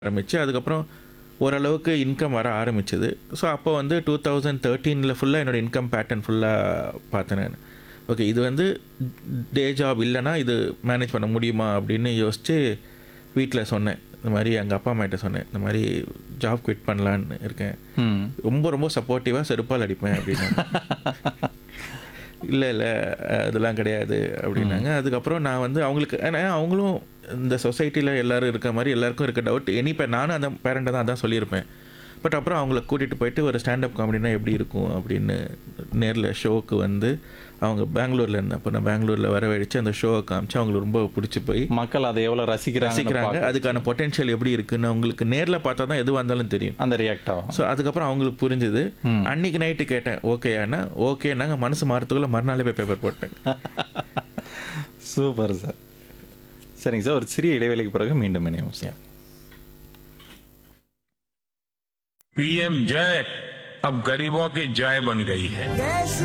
ஆரம்பிச்சு அதுக்கப்புறம் ஓரளவுக்கு இன்கம் வர ஆரம்பிச்சது ஸோ அப்போ வந்து டூ தௌசண்ட் தேர்ட்டீனில் ஃபுல்லாக என்னோட இன்கம் பேட்டர்ன் ஃபுல்லாக பார்த்தேன் நான் ஓகே இது வந்து டே ஜாப் இல்லைன்னா இது மேனேஜ் பண்ண முடியுமா அப்படின்னு யோசித்து வீட்டில் சொன்னேன் இந்த மாதிரி எங்கள் அப்பா அம்மாட்ட சொன்னேன் இந்த மாதிரி ஜாப் குவிட் பண்ணலான்னு இருக்கேன் ம் ரொம்ப ரொம்ப சப்போர்ட்டிவாக செருப்பால் அடிப்பேன் அப்படின்னு இல்லை இல்லை அதெல்லாம் கிடையாது அப்படின்னாங்க அதுக்கப்புறம் நான் வந்து அவங்களுக்கு ஏன்னா அவங்களும் இந்த சொசைட்டியில் எல்லாரும் இருக்க மாதிரி எல்லாருக்கும் இருக்க டவுட் எனி பே நானும் அந்த பேரண்ட்டை தான் அதான் சொல்லியிருப்பேன் பட் அப்புறம் அவங்கள கூட்டிகிட்டு போயிட்டு ஒரு ஸ்டாண்டப் காமெடினா எப்படி இருக்கும் அப்படின்னு நேரில் ஷோவுக்கு வந்து அவங்க பெங்களூரில் இருந்தேன் அப்போ நான் பெங்களூரில் வரவழைச்சு அந்த ஷோவை காமிச்சு அவங்களுக்கு ரொம்ப பிடிச்சி போய் மக்கள் அதை எவ்வளவு ரசிக்கிறாங்க ரசிக்கிறாங்க அதுக்கான பொட்டென்ஷியல் எப்படி இருக்குன்னு அவங்களுக்கு நேரில் பார்த்தா தான் எதுவாக இருந்தாலும் தெரியும் அந்த ரியாக்ட் ஆகும் ஸோ அதுக்கப்புறம் அவங்களுக்கு புரிஞ்சுது அன்னைக்கு நைட்டு கேட்டேன் ஓகேண்ணா ஓகேனாங்க மனசு மாறத்துக்குள்ள மறுநாளே போய் பேப்பர் போட்டேன் சூப்பர் சார் சரிங்க சார் ஒரு சிறிய இடைவேளைக்கு பிறகு மீண்டும் இணையும் சார் पीएम जय अब गरीबों की जय बन गई है